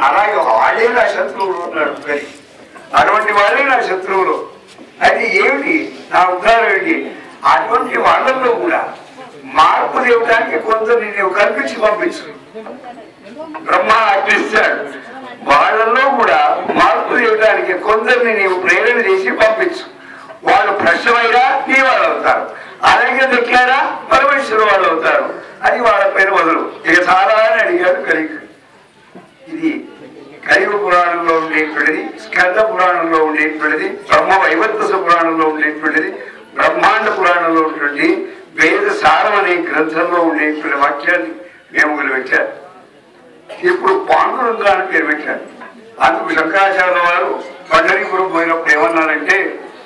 అలాగే వాడే నా శత్రువులు ఉన్నాడు మరి అటువంటి వాళ్ళే నా శత్రువులు అది ఏమిటి నా ఉద్ధారం ఏమిటి అటువంటి వాళ్ళల్లో కూడా మార్పు తేవడానికి కొందరిని నీవు కల్పించి పంపించు బ్రహ్మ అర్పిస్తాడు వాళ్ళల్లో కూడా మార్పు తేవడానికి కొందరిని నీవు ప్రేరణ చేసి పంపించు వాళ్ళు ప్రశ్నమైనా నీ వాళ్ళు అవుతారు అలాగే దక్కారా పరమేశ్వరు వాళ్ళు అవుతారు అది వాళ్ళ పేరు వదలు ఇక చాలా అని అడిగాడు కలిగి ఇది కలిగ పురాణంలో ఉండేటువంటిది స్కంద పురాణంలో ఉండేటువంటిది బ్రహ్మ వైవర్తస పురాణంలో ఉండేటువంటిది బ్రహ్మాండ పురాణంలో ఉన్నటువంటి వేద సారం అనే గ్రంథంలో ఉండేటువంటి వాక్యాన్ని మేము పెట్టారు ఇప్పుడు పాండురంధ్ర అని పేరు పెట్టారు అందుకు శంకరాచార్య వారు పండరీపురం పోయినప్పుడు ఏమన్నారంటే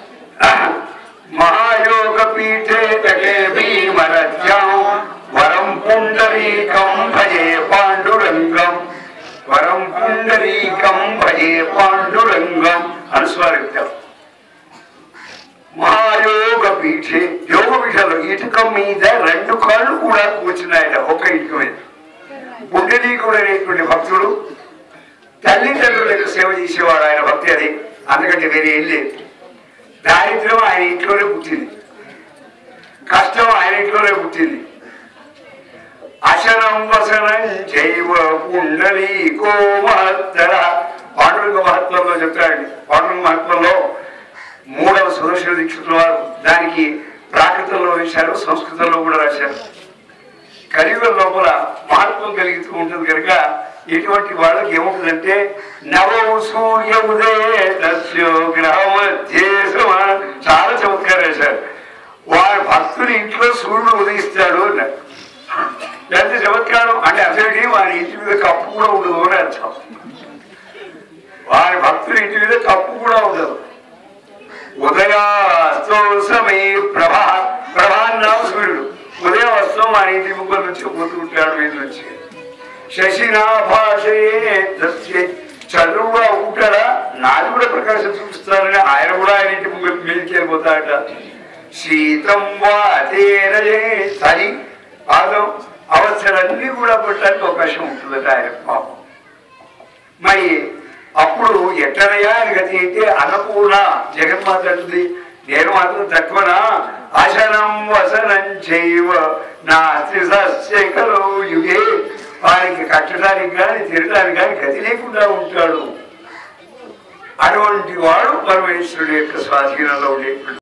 మహాయోగ పీఠే తటే భీమరత్యం వరం పుండరీకం భజే పాండురంగం వరం పుండరీకం భజే పాండురంగం అనుస్వారిద్దాం మహాయోగ పీఠే యోగ పీఠలో ఇటుక మీద రెండు కాళ్ళు కూడా కూర్చున్నాయట ఒక ఇటుక మీద పుండరీకుడు అనేటువంటి భక్తుడు తల్లిదండ్రులకు సేవ చేసేవాడు ఆయన భక్తి అది అందుకంటే వేరే ఏం లేదు దారిద్ర్యం ఆయన ఇంట్లోనే పుట్టింది కష్టం ఆయన ఇంట్లోనే పుట్టింది అశనం వసనం జైవ పుండలి కో మహత్తర పాండురంగ మహత్వంలో చెప్తాడు పాండురంగ మహత్వంలో మూడవ సుదర్శన దీక్షితుల వారు దానికి ప్రాకృతంలో వేశారు సంస్కృతంలో కూడా రాశారు కలియుగం లోపల మహత్వం కలిగితూ ఉంటుంది కనుక ఇటువంటి వాళ్ళకి ఏముంటుందంటే నవము సూర్య ఉదయ తస్యో గ్రహమధ్యేసమ చాలా చమత్కారం వేశారు వారి భక్తుని ఇంట్లో సూర్యుడు ఉదయిస్తాడు అన్నారు ఎంత చమత్కారం అంటే అసలు వారి ఇంటి మీద కప్పు కూడా ఉండదు అని అర్థం వారి భక్తుని ఇంటి మీద కప్పు కూడా ఉండదు ఉదయాస్తో సమయ ప్రభా ప్రభాన్నా సూర్యుడు ఉదయం వస్తాం వారి ఇంటి ముగ్గురు నుంచి పోతుంటాడు వీధి నుంచి శశినాభాషయే దస్యే చంద్రుడు ఉంటాడా నాది కూడా ప్రకాశం చూపిస్తారని ఆయన కూడా ఆయన ఇంటి ముగ్గురు మీదకి వెళ్ళిపోతాడట శీతం వాతేరజే చలి పాదం అవసరాలన్నీ కూడా పట్టడానికి అవకాశం ఉంటుందట ఆయన పాపం మరి అప్పుడు ఎట్లనయ్యా అని గతి అయితే అన్నపూర్ణ జగన్మాత అంటుంది నేను మాత్రం తక్కువనా అశనం వసనం చేయవ నా త్రిసస్యకలో యుగే వారికి కట్టడానికి కానీ తినడానికి కానీ గతి లేకుండా ఉంటాడు అటువంటి వాడు పరమేశ్వరుడు యొక్క స్వాధీనంలో ఉండేటువంటి